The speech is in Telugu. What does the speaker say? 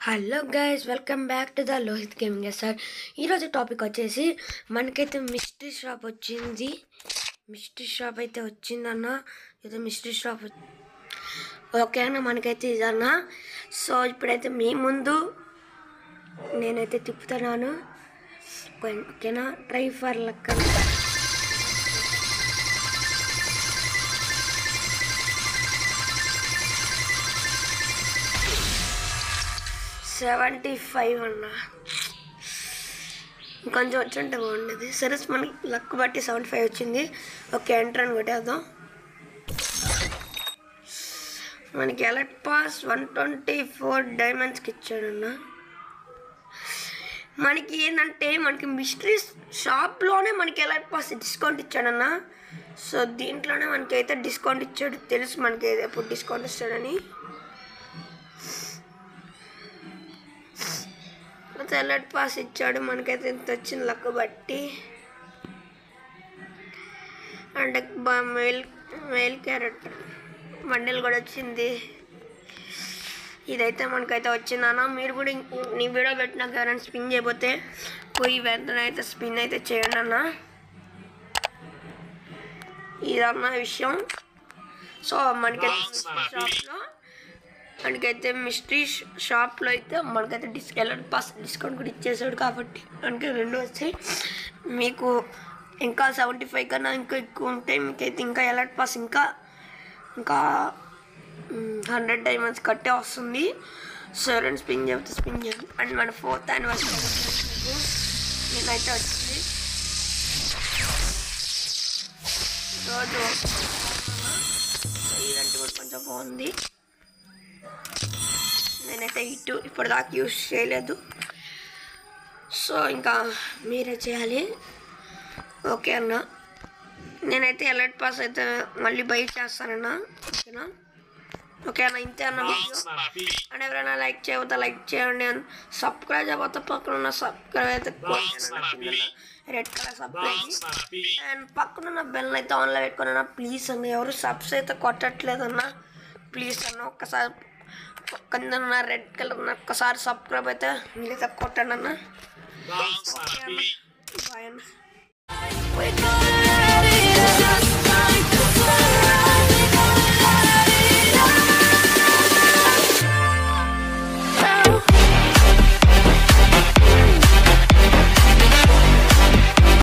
hello guys welcome back to the Lohith gaming sir ఈరోజు టాపిక్ వచ్చేసి మనకైతే మిస్టరీ షాప్ వచ్చింది మిస్టరీ షాప్ అయితే వచ్చిందన్న ఇది మిస్టరీ షాప్ ఓకే అన్న మనకైతే ఇదన్న సో ఇప్పుడైతే మీ ముందు నేనైతే తిప్పుతున్నాను ఓకేనా try for luck seventy five అన్న ఇంకొంచెం వచ్చి ఉంటే బాగుండేది సరే మనకి లక్ బట్టి సెవెంటీ ఫైవ్ వచ్చింది ఓకే ఎంటర్ అని కొట్టేద్దాం మనకి elite pass one twenty four డైమండ్స్కి ఇచ్చాడన్న మనకి ఏంటంటే మనకి మిస్టరీ షాప్లోనే మనకి ఎలర్ట్ పాస్ డిస్కౌంట్ ఇచ్చాడన్న సో దీంట్లోనే మనకి అయితే డిస్కౌంట్ ఇచ్చాడు తెలుసు మనకి ఎప్పుడు డిస్కౌంట్ ఇస్తాడని తెల్లటి పాస్ ఇచ్చాడు మనకైతే ఇంత వచ్చింది లక్ బట్టి అంటే మెయిల్ మెయిల్ క్యారెట్ బండిల్ కూడా వచ్చింది ఇదైతే మనకైతే వచ్చిందన్న మీరు కూడా ఇంక- నీ వీడియో పెట్టినాక ఎవరైనా స్పిన్ చేయబోతే పోయి వెంటనే అయితే స్పిన్ అయితే చేయండి అన్న ఇదన్న విషయం సో మనకైతే షాప్లో మనకైతే మిస్టరీ షాప్లో అయితే మనకైతే డిస్ ఎలర్ట్ పాస్ డిస్కౌంట్ కూడా ఇచ్చేసాడు కాబట్టి మనకి రెండు వచ్చాయి మీకు ఇంకా సెవెంటీ ఫైవ్ కన్నా ఇంకా ఎక్కువ ఉంటే మీకైతే ఇంకా ఎలర్ట్ పాస్ ఇంకా ఇంకా హండ్రెడ్ డైమండ్స్ కట్టే వస్తుంది సో రెండు స్పిన్ చెబితే స్పిన్ చేయండి అండ్ మన ఫోర్త్ యానివర్సరీ నేనైతే వచ్చింది రోజు ఈవెంట్ కూడా కొంచెం బాగుంది నేనైతే ఇటు ఇప్పటిదాకా యూస్ చేయలేదు సో ఇంకా మీరే చేయాలి ఓకే అన్న నేనైతే ఎలర్ట్ పాస్ అయితే మళ్ళీ బయట చేస్తానన్నా ఓకేనా ఓకే అన్న ఇంతే అన్న వీడియో అండ్ ఎవరైనా లైక్ చేయబోతే లైక్ చేయండి అండ్ సబ్స్క్రైబ్ చేయబోతే పక్కన ఉన్న సబ్స్క్రైబ్ అయితే రెడ్ కలర్ సబ్స్క్రైబ్ అండ్ పక్కన ఉన్న బెల్ అయితే ఆన్లో పెట్టుకున్నా ప్లీజ్ అన్న ఎవరు సబ్స్ అయితే కొట్టట్లేదు అన్న ప్లీజ్ అన్న ఒక్కసారి కింద ఉన్న రెడ్ కలర్ ఉన్న ఒక్కసారి సబ్స్క్రైబ్ అయితే మీరైతే కొట్టండి అన్న ఓకే అన్న బాయ్ అన్న We're gonna